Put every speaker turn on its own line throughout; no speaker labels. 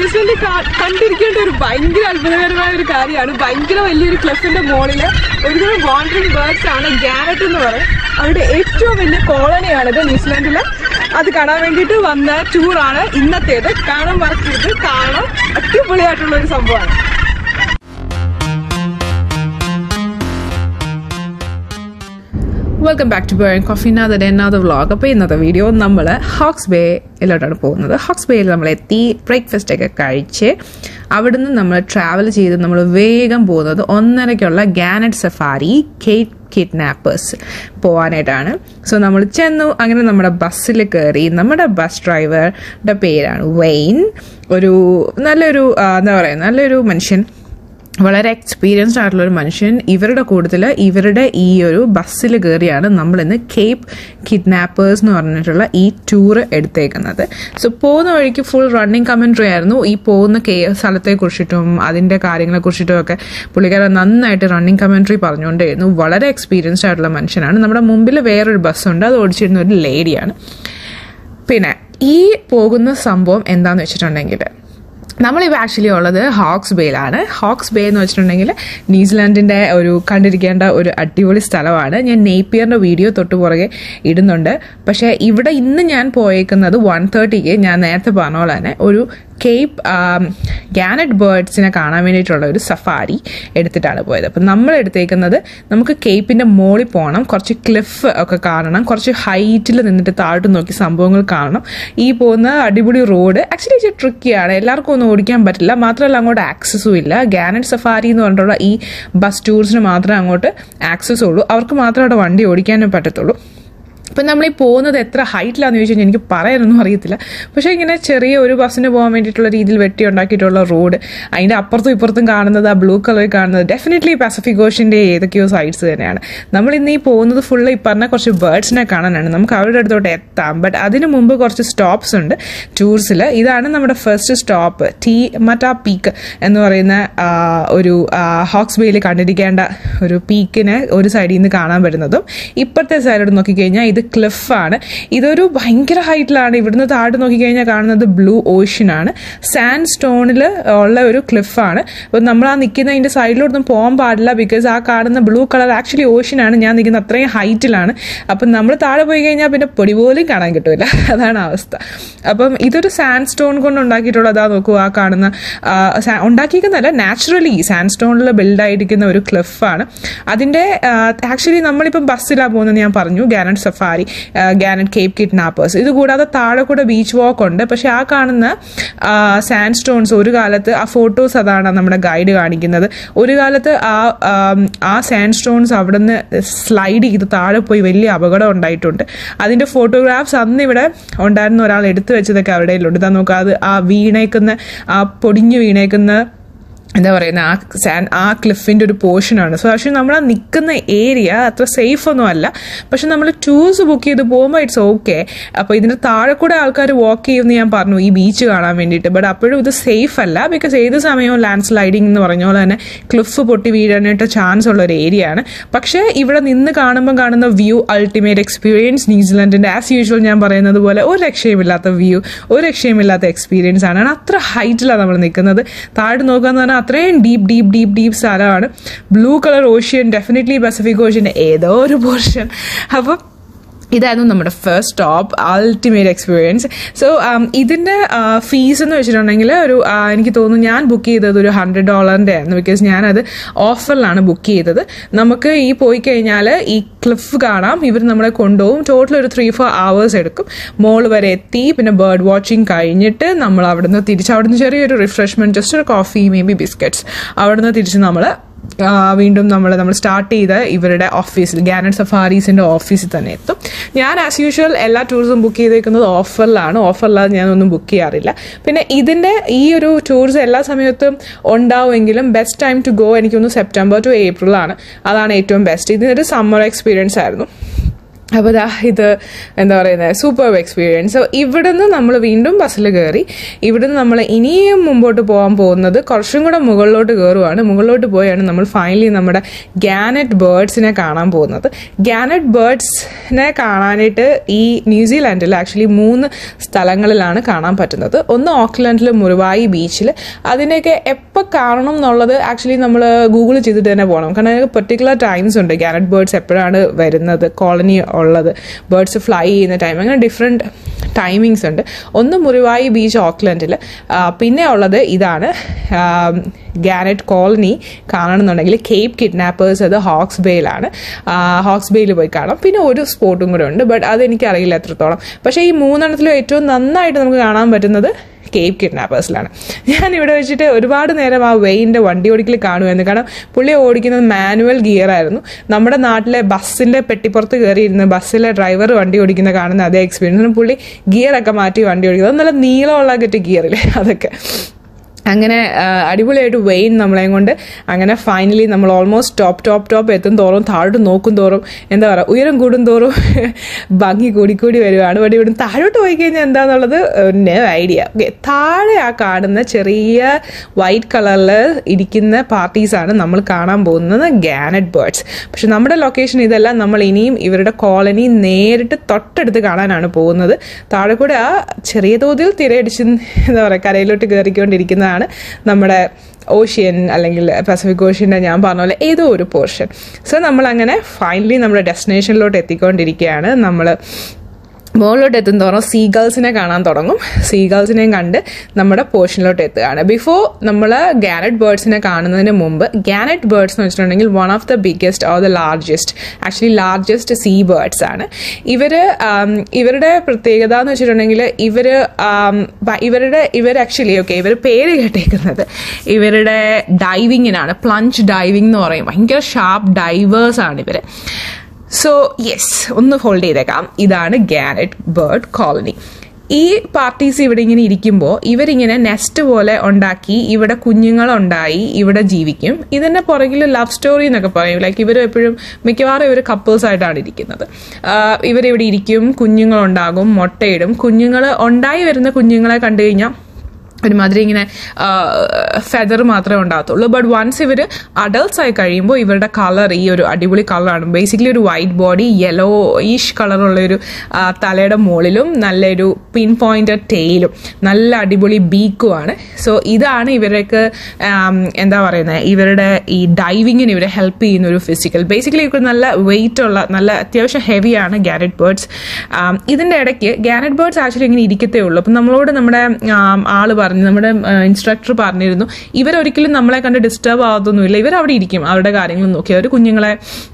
New Zealand കണ്ടിരിക്കേണ്ട ഒരു ഭയങ്കര അത്ഭുതകരമായ ഒരു കാര്യമാണ് ഭയങ്കര വലിയൊരു ക്ലഫിന്റെ മുകളില് ഒരുപാട് വാണ്ടറിംഗ് ബേർഡ്സ് ആണ് ഗാനറ്റ് എന്ന് പറയും അവരുടെ ഏറ്റവും വലിയ കോളനിയാണിത് ന്യൂസിലാൻഡില് അത് കാണാൻ വേണ്ടിയിട്ട് വന്ന ടൂറാണ് ഇന്നത്തേത് കാണാൻ മറക്കരുത് കാണാൻ അടിപൊളിയായിട്ടുള്ള ഒരു സംഭവമാണ് welcome back to burn coffee another another vlog അപ്പോൾ ഇന്നത്തെ വീഡിയോ നമ്മൾ ഹോക്സ് ബേയിലോട്ടാണ് പോകുന്നത് ഹോക്സ് ബേയിൽ നമ്മൾ എത്തി ബ്രേക്ക്ഫാസ്റ്റ് ഒക്കെ കഴിച്ച് അവിടുന്ന് നമ്മൾ ട്രാവൽ ചെയ്ത് നമ്മൾ വേഗം പോകുന്നത് ഒന്നരയ്ക്കുള്ള ഗാനറ്റ് സഫാരി കേറ്റ് കിഡ്നാപ്പേഴ്സ് പോകാനായിട്ടാണ് സോ നമ്മൾ ചെന്നു അങ്ങനെ നമ്മുടെ ബസ്സിൽ കയറി നമ്മുടെ ബസ് ഡ്രൈവറുടെ പേരാണ് വെയിൻ ഒരു നല്ലൊരു ആ, എന്താ പറയുക നല്ലൊരു മനുഷ്യൻ വളരെ എക്സ്പീരിയൻസ്ഡ് ആയിട്ടുള്ള ഒരു മനുഷ്യൻ ഇവരുടെ കൂട്ടത്തിൽ ഇവരുടെ ഈ ഒരു ബസ്സിൽ കയറിയാണ് നമ്മൾ ഇന്ന് കേപ്പ് കിഡ്നാപ്പേഴ്സ് എന്ന് പറഞ്ഞിട്ടുള്ള ഈ ടൂർ എടുത്തേക്കുന്നത് സോ പോകുന്ന വഴിക്ക് ഫുൾ റണ്ണിങ് കമൻട്രി ആയിരുന്നു ഈ പോകുന്ന കേ സ്ഥലത്തെ കുറിച്ചിട്ടും അതിന്റെ കാര്യങ്ങളെ കുറിച്ചിട്ടും ഒക്കെ പുള്ളിക്കാരൻ നന്നായിട്ട് റണ്ണിങ് കമൻട്രി പറഞ്ഞുകൊണ്ടേയിരുന്നു വളരെ എക്സ്പീരിയൻസ്ഡ് ആയിട്ടുള്ള മനുഷ്യനാണ് നമ്മുടെ മുമ്പിൽ വേറൊരു ബസ്സുണ്ട് അത് ഓടിച്ചിരുന്ന ഒരു ലേഡിയാണ് പിന്നെ ഈ പോകുന്ന സംഭവം എന്താന്ന് വെച്ചിട്ടുണ്ടെങ്കിൽ നമ്മളിപ്പോൾ ആക്ച്വലി ഉള്ളത് ഹോക്സ് ബേയിലാണ് ഹോക്സ് ബേ എന്ന് വെച്ചിട്ടുണ്ടെങ്കിൽ ന്യൂസിലാൻഡിൻ്റെ ഒരു കണ്ടിരിക്കേണ്ട ഒരു അടിപൊളി സ്ഥലമാണ് ഞാൻ നെയ്പ്പിയറിൻ്റെ വീഡിയോ തൊട്ട് പുറകെ ഇടുന്നുണ്ട് പക്ഷേ ഇവിടെ ഇന്ന് ഞാൻ പോയേക്കുന്നത് വൺ തേർട്ടിക്ക് ഞാൻ നേരത്തെ പറഞ്ഞ പോലെ തന്നെ ഒരു കേപ്പ് ഗാനറ്റ് ബേർഡ്സിനെ കാണാൻ വേണ്ടിയിട്ടുള്ള ഒരു സഫാരി എടുത്തിട്ടാണ് പോയത് അപ്പം നമ്മൾ എടുത്തേക്കുന്നത് നമുക്ക് കേപ്പിൻ്റെ മോളിൽ പോകണം കുറച്ച് ക്ലിഫ് ഒക്കെ കാണണം കുറച്ച് ഹൈറ്റിൽ നിന്നിട്ട് താഴോട്ട് നോക്കി സംഭവങ്ങൾ കാണണം ഈ പോകുന്ന അടിപൊളി റോഡ് ആക്ച്വലി ഇച്ചിരി ട്രിക്കിയാണ് എല്ലാവർക്കും ഒന്നും ഓടിക്കാൻ പറ്റില്ല മാത്രമല്ല അങ്ങോട്ട് ആക്സസും ഇല്ല ഗാനറ്റ് സഫാരി എന്ന് പറഞ്ഞിട്ടുള്ള ഈ ബസ് ടൂറിസ്റ്റിന് മാത്രമേ അങ്ങോട്ട് ആക്സസ് ഉള്ളൂ അവർക്ക് മാത്രമേ അവിടെ വണ്ടി ഓടിക്കാനും പറ്റത്തുള്ളൂ ഇപ്പം നമ്മൾ ഈ പോകുന്നത് എത്ര ഹൈറ്റിലാന്ന് ചോദിച്ചു കഴിഞ്ഞാൽ എനിക്ക് പറയാനൊന്നും അറിയത്തില്ല പക്ഷേ ഇങ്ങനെ ചെറിയ ഒരു ബസ്സിന് പോകാൻ വേണ്ടിയിട്ടുള്ള രീതിയിൽ വെട്ടി ഉണ്ടാക്കിയിട്ടുള്ള റോഡ് അതിൻ്റെ അപ്പുറത്തും ഇപ്പുറത്തും കാണുന്നത് ആ ബ്ലൂ കളറിൽ കാണുന്നത് ഡെഫിനറ്റ്ലി പാസഫിക് ഓഷ്യൻ്റെ ഏതൊക്കെയോ സൈഡ്സ് തന്നെയാണ് നമ്മൾ ഇന്ന് ഈ പോകുന്നത് ഫുള്ള് ഈ പറഞ്ഞ കുറച്ച് ബേർഡ്സിനെ കാണാനാണ് നമുക്ക് അവരുടെ അടുത്തോട്ട് എത്താം ബട്ട് അതിന് മുമ്പ് കുറച്ച് സ്റ്റോപ്സ് ഉണ്ട് ടൂർസിൽ ഇതാണ് നമ്മുടെ first stop Te Mata Peak എന്ന് പറയുന്ന ആ, ഒരു ഹോക്സ് ബേയിൽ കണ്ടിരിക്കേണ്ട ഒരു പീക്കിനെ ഒരു സൈഡിൽ നിന്ന് കാണാൻ പറ്റുന്നതും ഇപ്പുറത്തെ സൈഡിലോട്ട് നോക്കിക്കഴിഞ്ഞാൽ ഇത് ക്ലിഫാണ് ഇതൊരു ഭയങ്കര ഹൈറ്റിലാണ് ഇവിടുന്ന് താഴെ നോക്കിക്കഴിഞ്ഞാൽ കാണുന്നത് ബ്ലൂ ഓഷ്യൻ ആണ് സാൻഡ് സ്റ്റോണിൽ ഉള്ള ഒരു ക്ലിഫാണ് അപ്പോൾ നമ്മൾ ആ നിൽക്കുന്ന അതിൻ്റെ സൈഡിലോട്ടൊന്നും പോകാൻ പാടില്ല ബിക്കോസ് ആ കാണുന്ന ബ്ലൂ കളർ ആക്ച്വലി ഓഷ്യൻ ആണ് ഞാൻ നിൽക്കുന്ന അത്രയും ഹൈറ്റിലാണ് അപ്പം നമ്മൾ താഴെ പോയി കഴിഞ്ഞാൽ പിന്നെ പൊടി പോലും കാണാൻ കിട്ടില്ല അതാണ് അവസ്ഥ അപ്പം ഇതൊരു സാൻഡ് സ്റ്റോൺ കൊണ്ട് ഉണ്ടാക്കിയിട്ടുള്ള അതാ നോക്കൂ ആ കാണുന്ന ആ, സാ- ഉണ്ടാക്കിയിരിക്കുന്നതല്ല നാച്ചുറലി സാൻഡ് സ്റ്റോണിൽ ബിൽഡ് ആയിരിക്കുന്ന ഒരു ക്ലിഫാണ് അതിൻ്റെ ആക്ച്വലി നമ്മളിപ്പം ബസ്സിലാണ് പോകുന്നത് ഞാൻ പറഞ്ഞു gannet safari gannet Cape Kidnappers ഇത് കൂടാതെ താഴെ കൂടെ ബീച്ച് വാക്ക് ഉണ്ട് പക്ഷെ ആ കാണുന്ന സാൻഡ് സ്റ്റോൺസ് ഒരു കാലത്ത് ആ ഫോട്ടോസ് അതാണ് നമ്മുടെ ഗൈഡ് കാണിക്കുന്നത് ഒരു കാലത്ത് ആ ആം, ആ സാൻഡ് സ്റ്റോൺസ് അവിടെ നിന്ന് സ്ലൈഡ് ചെയ്ത് താഴെ പോയി വലിയ അപകടം ഉണ്ടായിട്ടുണ്ട് അതിൻ്റെ ഫോട്ടോഗ്രാഫ്സ് അന്ന് ഇവിടെ ഉണ്ടായിരുന്ന ഒരാൾ എടുത്തു വെച്ചതൊക്കെ അവിടെ ഉണ്ട് ഇതാ നോക്കുക അത് ആ വീണേക്കുന്ന ആ പൊടിഞ്ഞു വീണേക്കുന്ന എന്താ പറയുന്ന ആ സാൻ ആ ക്ലിഫിൻ്റെ ഒരു പോർഷനാണ് സോ പക്ഷേ നമ്മൾ ആ നിൽക്കുന്ന ഏരിയ അത്ര സേഫ് ഒന്നും അല്ല പക്ഷെ നമ്മൾ ടൂർസ് ബുക്ക് ചെയ്ത് പോകുമ്പോൾ ഇറ്റ്സ് ഓക്കെ അപ്പോൾ ഇതിൻ്റെ താഴെ കൂടെ ആൾക്കാർ വാക്ക് ചെയ്യുമെന്ന് ഞാൻ പറഞ്ഞു ഈ ബീച്ച് കാണാൻ വേണ്ടിയിട്ട് ബട്ട് അപ്പോഴും ഇത് സേഫ് അല്ല ബിക്കോസ് ഏത് സമയവും ലാൻഡ് സ്ലൈഡിംഗ് എന്ന് പറഞ്ഞ പോലെ തന്നെ ക്ലിഫ് പൊട്ടി വീഴാനായിട്ട് ചാൻസ് ഉള്ള ഒരു ഏരിയ ആണ് പക്ഷേ ഇവിടെ നിന്ന് കാണുമ്പോൾ കാണുന്ന വ്യൂ അൾട്ടിമേറ്റ് എക്സ്പീരിയൻസ് ന്യൂസിലൻഡിൻ്റെ ആസ് യൂഷ്വൽ ഞാൻ പറയുന്നത് പോലെ ഒരു രക്ഷയുമില്ലാത്ത വ്യൂ ഒരു രക്ഷയുമില്ലാത്ത എക്സ്പീരിയൻസ് ആണ് കാരണം അത്ര ഹൈറ്റിലാണ് നമ്മൾ നിൽക്കുന്നത് താഴെ നോക്കുക എന്ന് പറഞ്ഞാൽ അത്രയും ഡീപ്പ് ഡീപ്പ് ഡീപ്പ് ഡീപ്പ് സ്ഥലമാണ് blue colour ocean definitely Pacific ഓഷ്യൻ്റെ ഏതോ ഒരു പോർഷൻ അപ്പം ഇതായിരുന്നു നമ്മുടെ first stop ultimate experience so ഇതിൻ്റെ ഫീസ് എന്ന് വെച്ചിട്ടുണ്ടെങ്കിൽ ഒരു ആ, എനിക്ക് തോന്നുന്നു ഞാൻ ബുക്ക് ചെയ്തത് ഒരു ഹൺഡ്രഡ് ഡോളറിൻ്റെ ആയിരുന്നു ബിക്കോസ് ഞാനത് ഓഫറിലാണ് ബുക്ക് ചെയ്തത് നമുക്ക് ഈ പോയി കഴിഞ്ഞാൽ ഈ ക്ലിഫ് കാണാം ഇവർ നമ്മളെ കൊണ്ടുപോകും ടോട്ടൽ ഒരു ത്രീ ഫോർ അവേഴ്സ് എടുക്കും മോൾ വരെ എത്തി പിന്നെ ബേർഡ് വാച്ചിങ് കഴിഞ്ഞിട്ട് നമ്മൾ അവിടുന്ന് തിരിച്ച് അവിടുന്ന് ചെറിയൊരു റിഫ്രഷ്മെൻറ്റ് ജസ്റ്റ് ഒരു കോഫി മേ ബി ബിസ്ക്കറ്റ്സ് അവിടുന്ന് തിരിച്ച് നമ്മൾ ആ, വീണ്ടും നമ്മൾ നമ്മൾ സ്റ്റാർട്ട് ചെയ്ത ഇവരുടെ ഓഫീസിൽ ഗാനറ്റ് സഫാരീസിന്റെ ഓഫീസിൽ തന്നെ എത്തും ഞാൻ ആസ് യൂഷ്വൽ എല്ലാ ടൂർസും ബുക്ക് ചെയ്തേക്കുന്നത് ഓഫറിലാണ് ഓഫറില്ലാതെ ഞാനൊന്നും ബുക്ക് ചെയ്യാറില്ല പിന്നെ ഇതിന്റെ ഈ ഒരു ടൂർസ് എല്ലാ സമയത്തും ഉണ്ടാവുമെങ്കിലും ബെസ്റ്റ് ടൈം ടു ഗോ എനിക്കൊന്ന് സെപ്റ്റംബർ ടു ഏപ്രിൽ ആണ് അതാണ് ഏറ്റവും ബെസ്റ്റ് ഇതിനൊരു സമ്മർ എക്സ്പീരിയൻസ് ആയിരുന്നു അപ്പോൾ ദാ ഇത് എന്താ പറയുന്നത് സൂപ്പർ എക്സ്പീരിയൻസ് സോ ഇവിടുന്ന് നമ്മൾ വീണ്ടും ബസ്സിൽ കയറി ഇവിടുന്ന് നമ്മൾ ഇനിയും മുമ്പോട്ട് പോകാൻ പോകുന്നത് കുറച്ചും കൂടെ മുകളിലോട്ട് കയറുവാണ് മുകളിലോട്ട് പോയാണ് നമ്മൾ ഫൈനലി നമ്മുടെ ഗാനറ്റ് ബേർഡ്സിനെ കാണാൻ പോകുന്നത് ഗാനറ്റ് ബേർഡ്സിനെ കാണാനായിട്ട് ഈ ന്യൂസിലാൻഡിൽ ആക്ച്വലി മൂന്ന് സ്ഥലങ്ങളിലാണ് കാണാൻ പറ്റുന്നത് ഒന്ന് ഓക്ലൻഡിൽ മുറിവായി ബീച്ചിൽ അതിനെയൊക്കെ എപ്പോൾ കാണണം എന്നുള്ളത് ആക്ച്വലി നമ്മൾ ഗൂഗിൾ ചെയ്തിട്ട് തന്നെ പോകണം കാരണം പെർട്ടിക്കുലർ ടൈംസ് ഉണ്ട് ഗാനറ്റ് ബേർഡ്സ് എപ്പോഴാണ് വരുന്നത് കോളനി ഉള്ളത് ബേർഡ്സ് ഫ്ലൈ ചെയ്യുന്ന ടൈം അങ്ങനെ ഡിഫറെൻറ്റ് ടൈമിങ്സ് ഉണ്ട് ഒന്ന് മുറിവായി ബീച്ച് ഓക്ലൻഡിൽ പിന്നെ ഉള്ളത് ഇതാണ് ഗാനറ്റ് കോളനി കാണണമെന്നുണ്ടെങ്കിൽ കേപ്പ് കിഡ്നാപ്പേഴ്സ് അത് ഹോക്സ് ബേയിലാണ് ഹോക്സ് ബേയിൽ പോയി കാണാം പിന്നെ ഒരു സ്പോട്ടും കൂടെ ഉണ്ട് ബട്ട് അതെനിക്കറിയില്ല എത്രത്തോളം പക്ഷേ ഈ മൂന്നെണ്ണത്തിലും ഏറ്റവും നന്നായിട്ട് നമുക്ക് കാണാൻ പറ്റുന്നത് കേപ്പ് കിഡ്നാപ്പേഴ്സിലാണ് ഞാൻ ഇവിടെ വെച്ചിട്ട് ഒരുപാട് നേരം ആ വെയിൻ്റെ വണ്ടി ഓടിക്കൽ കാണുമായിരുന്നു കാരണം പുള്ളി ഓടിക്കുന്നത് മാനുവൽ ഗിയർ ആയിരുന്നു നമ്മുടെ നാട്ടിലെ ബസ്സിൻ്റെ പെട്ടിപ്പുറത്ത് കയറിയിരുന്ന് ബസ്സിലെ ഡ്രൈവർ വണ്ടി ഓടിക്കുന്ന കാണുന്ന അതേ എക്സ്പീരിയൻസ് പുള്ളി ഗിയറൊക്കെ മാറ്റി വണ്ടി ഓടിക്കുന്നത് അത് നല്ല നീളമുള്ള കെട്ടി ഗിയറില്ലേ അതൊക്കെ അങ്ങനെ അടിപൊളിയായിട്ട് വെയിൻ നമ്മളെയും കൊണ്ട് അങ്ങനെ ഫൈനലി നമ്മൾ ഓൾമോസ്റ്റ് ടോപ്പ് ടോപ്പ് ടോപ്പ് എത്തും തോറും താഴോട്ട് നോക്കും തോറും എന്താ പറയുക ഉയരം കൂടും തോറും ഭംഗി കൂടിക്കൂടി വരുവാണ് ഇവിടെ ഇവിടെ താഴോട്ട് പോയി കഴിഞ്ഞാൽ എന്താണെന്നുള്ളത് നോ ഐഡിയ ഓക്കെ താഴെ ആ കാണുന്ന ചെറിയ വൈറ്റ് കളറിൽ ഇരിക്കുന്ന പാർട്ടീസാണ് നമ്മൾ കാണാൻ പോകുന്നത് ഗാനറ്റ് ബേർഡ്സ് പക്ഷെ നമ്മുടെ ലൊക്കേഷൻ ഇതല്ല നമ്മൾ ഇനിയും ഇവരുടെ കോളനി നേരിട്ട് തൊട്ടടുത്ത് കാണാനാണ് പോകുന്നത് താഴെ കൂടെ ആ ചെറിയ തോതിൽ തിരയടിച്ച് എന്താ പറയുക കരയിലോട്ട് കയറിക്കൊണ്ടിരിക്കുന്നതാണ് നമ്മുടെ ഓഷ്യൻ അല്ലെങ്കിൽ പസഫിക് ഓഷ്യൻ്റെ ഞാൻ പറഞ്ഞ പോലെ ഏതോ ഒരു പോർഷൻ സോ നമ്മൾ അങ്ങനെ ഫൈനലി നമ്മുടെ ഡെസ്റ്റിനേഷനിലോട്ട് എത്തിക്കൊണ്ടിരിക്കുകയാണ് നമ്മൾ മുകളിലോട്ട് എത്തുന്തോറും സീഗൾസിനെ കാണാൻ തുടങ്ങും സീഗൾസിനെയും കണ്ട് നമ്മുടെ പോർഷനിലോട്ട് എത്തുകയാണ് ബിഫോർ നമ്മൾ ഗാനറ്റ് ബേർഡ്സിനെ കാണുന്നതിന് മുമ്പ് ഗാനറ്റ് ബേർഡ്സ് എന്ന് വെച്ചിട്ടുണ്ടെങ്കിൽ one of the biggest or the largest actually largest sea birds ആണ് ഇവർ ഇവരുടെ പ്രത്യേകത എന്ന് വെച്ചിട്ടുണ്ടെങ്കിൽ ഇവർ ഇവരുടെ ഇവർ ആക്ച്വലി ഓക്കെ ഇവർ പേര് കേട്ടേക്കുന്നത് ഇവരുടെ ഡൈവിങ്ങിനാണ് പ്ലഞ്ച് ഡൈവിംഗ് എന്ന് പറയും ഭയങ്കര ഷാർപ്പ് ഡൈവേഴ്സ് ആണ് ഇവർ സോ യെസ് ഒന്ന് ഹോൾഡ് ചെയ്തേക്കാം ഇതാണ് ഗാനറ്റ് ബേർഡ് കോളനി ഈ പാർട്ടീസ് ഇവിടെ ഇങ്ങനെ ഇരിക്കുമ്പോൾ ഇവരിങ്ങനെ നെസ്റ്റ് പോലെ ഉണ്ടാക്കി ഇവിടെ കുഞ്ഞുങ്ങളുണ്ടായി ഇവിടെ ജീവിക്കും ഇതിന്റെ പുറകിൽ ലവ് സ്റ്റോറി എന്നൊക്കെ പറയും ലൈക്ക് ഇവർ എപ്പോഴും മിക്കവാറും ഇവർ കപ്പിൾസ് ആയിട്ടാണ് ഇരിക്കുന്നത് ഇവരിവിടെ ഇരിക്കും കുഞ്ഞുങ്ങളുണ്ടാകും മുട്ടയിടും കുഞ്ഞുങ്ങൾ ഉണ്ടായി വരുന്ന കുഞ്ഞുങ്ങളെ കണ്ടു കഴിഞ്ഞാൽ ഒരുമാതിരി ഇങ്ങനെ ഫെദർ മാത്രമേ ഉണ്ടാകത്തുള്ളൂ ബട്ട് വൺസ് ഇവർ അഡൾട്ട്സ് ആയി കഴിയുമ്പോൾ ഇവരുടെ കളർ ഈ ഒരു അടിപൊളി കളറാണ് ബേസിക്കലി ഒരു വൈറ്റ് ബോഡി യെല്ലോ ഈഷ് കളറുള്ള ഒരു തലയുടെ മുകളിലും നല്ലൊരു പിൻ പോയിന്റഡ് ടെയിലും നല്ല അടിപൊളി ബീക്കുമാണ് സോ ഇതാണ് ഇവർക്ക് എന്താ പറയുന്നത് ഇവരുടെ ഈ ഡൈവിങ്ങിന് ഇവരെ ഹെൽപ്പ് ചെയ്യുന്ന ഒരു ഫിസിക്കൽ ബേസിക്കലി ഇവർക്ക് നല്ല വെയിറ്റ് ഉള്ള നല്ല അത്യാവശ്യം ഹെവിയാണ് ഗാനറ്റ് ബേർഡ്സ് ഇതിന്റെ ഇടയ്ക്ക് ഗാനറ്റ് ബേർഡ്സ് ആക്ച്വലി ഇങ്ങനെ ഇരിക്കത്തേ ഉള്ളൂ അപ്പം നമ്മളോട് നമ്മുടെ ആള് പറഞ്ഞു നമ്മുടെ ഇൻസ്ട്രക്ടർ പറഞ്ഞിരുന്നു ഇവരൊരിക്കലും നമ്മളെ കണ്ട് ഡിസ്റ്റർബ് ആവത്തൊന്നുമില്ല ഇവർ അവിടെ ഇരിക്കും അവരുടെ കാര്യങ്ങൾ നോക്കി അവർ കുഞ്ഞുങ്ങളെ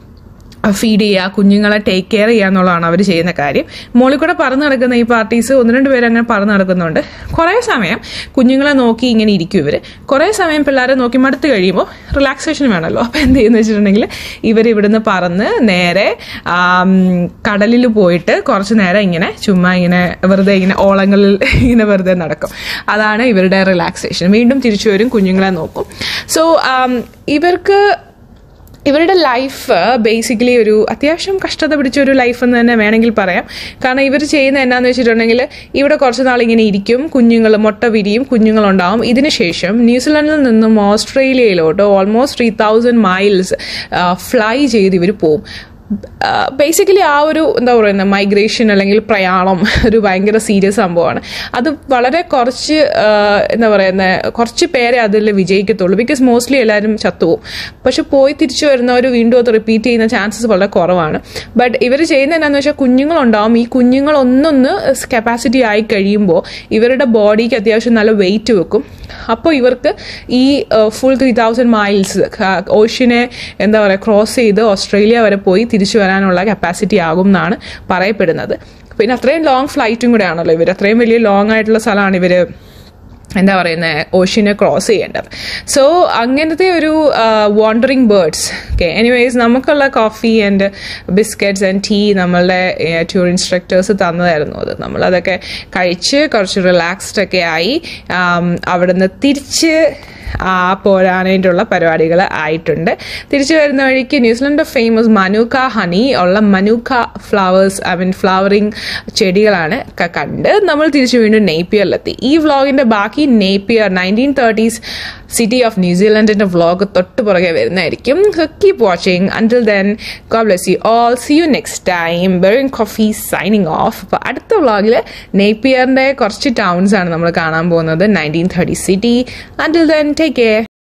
ഫീഡ് ചെയ്യുക കുഞ്ഞുങ്ങളെ ടേക്ക് കെയർ ചെയ്യുക എന്നുള്ളതാണ് അവർ ചെയ്യുന്ന കാര്യം മുകളിൽ കൂടെ പറന്ന് നടക്കുന്ന ഈ പാർട്ടീസ് ഒന്ന് രണ്ട് പേര് അങ്ങനെ പറന്ന് നടക്കുന്നുണ്ട് കുറേ സമയം കുഞ്ഞുങ്ങളെ നോക്കി ഇങ്ങനെ ഇരിക്കും ഇവർ കുറേ സമയം പിള്ളേരെ നോക്കി മടുത്ത് കഴിയുമ്പോൾ റിലാക്സേഷൻ വേണമല്ലോ അപ്പോൾ എന്ത് ചെയ്യുന്ന വെച്ചിട്ടുണ്ടെങ്കിൽ ഇവർ ഇവിടുന്ന് പറന്ന് നേരെ കടലിൽ പോയിട്ട് കുറച്ച് നേരം ഇങ്ങനെ ചുമ്മാ ഇങ്ങനെ വെറുതെ ഇങ്ങനെ ഓളങ്ങളിൽ ഇങ്ങനെ വെറുതെ നടക്കും അതാണ് ഇവരുടെ റിലാക്സേഷൻ വീണ്ടും തിരിച്ചു വരും കുഞ്ഞുങ്ങളെ നോക്കും സോ ഇവർക്ക് ഇവരുടെ ലൈഫ് ബേസിക്കലി ഒരു അത്യാവശ്യം കഷ്ടത പിടിച്ച ഒരു ലൈഫ് എന്ന് തന്നെ വേണമെങ്കിൽ പറയാം കാരണം ഇവർ ചെയ്യുന്ന എന്നാന്ന് വെച്ചിട്ടുണ്ടെങ്കിൽ ഇവിടെ കുറച്ച് നാൾ ഇങ്ങനെ ഇരിക്കും കുഞ്ഞുങ്ങൾ മുട്ട വിരിയും കുഞ്ഞുങ്ങളുണ്ടാവും ഇതിനുശേഷം ന്യൂസിലൻഡിൽ നിന്നും ഓസ്ട്രേലിയയിലോട്ട് almost three thousand miles fly ചെയ്ത് ഇവർ പോവും ബേസിക്കലി ആ ഒരു എന്താ പറയുന്നത് മൈഗ്രേഷൻ അല്ലെങ്കിൽ പ്രയാണം ഒരു ഭയങ്കര സീരിയസ് സംഭവമാണ് അത് വളരെ കുറച്ച് എന്താ പറയുന്നത് കുറച്ച് പേരെ അതിൽ വിജയിക്കത്തുള്ളൂ ബിക്കോസ് മോസ്റ്റ്ലി എല്ലാവരും ചത്തുപോകും പക്ഷെ പോയി തിരിച്ചു വരുന്നവർ വീണ്ടും അത് റിപ്പീറ്റ് ചെയ്യുന്ന ചാൻസസ് വളരെ കുറവാണ് ബട്ട് ഇവർ ചെയ്യുന്നത് എന്താണെന്ന് വെച്ചാൽ കുഞ്ഞുങ്ങളുണ്ടാവും ഈ കുഞ്ഞുങ്ങൾ ഒന്നൊന്ന് കപ്പാസിറ്റി ആയി കഴിയുമ്പോൾ ഇവരുടെ ബോഡിക്ക് അത്യാവശ്യം നല്ല വെയിറ്റ് വെക്കും അപ്പോൾ ഇവർക്ക് ഈ ഫുൾ ത്രീ തൗസൻഡ് മൈൽസ് ഓഷ്യനെ എന്താ പറയുക ക്രോസ് ചെയ്ത് ഓസ്ട്രേലിയ വരെ പോയി തിരിച്ചു വരാനുള്ള കപ്പാസിറ്റി ആകും എന്നാണ് പറയപ്പെടുന്നത് പിന്നെ അത്രയും ലോങ് ഫ്ലൈറ്റും കൂടെ ആണല്ലോ ഇവർ അത്രയും വലിയ ലോങ് ആയിട്ടുള്ള സ്ഥലമാണ് ഇവർ എന്താ പറയുന്നത് ഓഷ്യനെ ക്രോസ് ചെയ്യേണ്ടത് സോ അങ്ങനത്തെ ഒരു വാണ്ടറിങ് ബേർഡ്സ് ഓക്കെ എനിവേസ് നമുക്കുള്ള coffee and biscuits and tea നമ്മളുടെ ടൂർ ഇൻസ്ട്രക്ടേഴ്സ് തന്നതായിരുന്നു അത് നമ്മളതൊക്കെ കഴിച്ച് കുറച്ച് റിലാക്സ്ഡ് ഒക്കെ ആയി അവിടുന്ന് തിരിച്ച് ആ പോരാനായിട്ടുള്ള പരിപാടികൾ ആയിട്ടുണ്ട് തിരിച്ചു വരുന്ന വഴിക്ക് ന്യൂസിലൻഡ് ഫേമസ് മനുക്ക ഹണി ഉള്ള Manuka flowers I mean flowering ചെടികളാണ് ഒക്കെ കണ്ട് നമ്മൾ തിരിച്ചു വീണ്ടും നെയ്പിയറിലെത്തി ഈ വ്ളോഗിന്റെ ബാക്കി Napier nineteen thirties city of ന്യൂസിലൻഡിന്റെ വ്ളോഗ് തൊട്ട് പുറകെ വരുന്നതായിരിക്കും keep watching until then God bless you all see you next time Bering coffee signing off അപ്പോൾ അടുത്ത വ്ളോഗിൽ നെയ്പിയറിന്റെ കുറച്ച് ടൗൺസ് ആണ് നമ്മൾ കാണാൻ പോകുന്നത് nineteen thirty city until then take care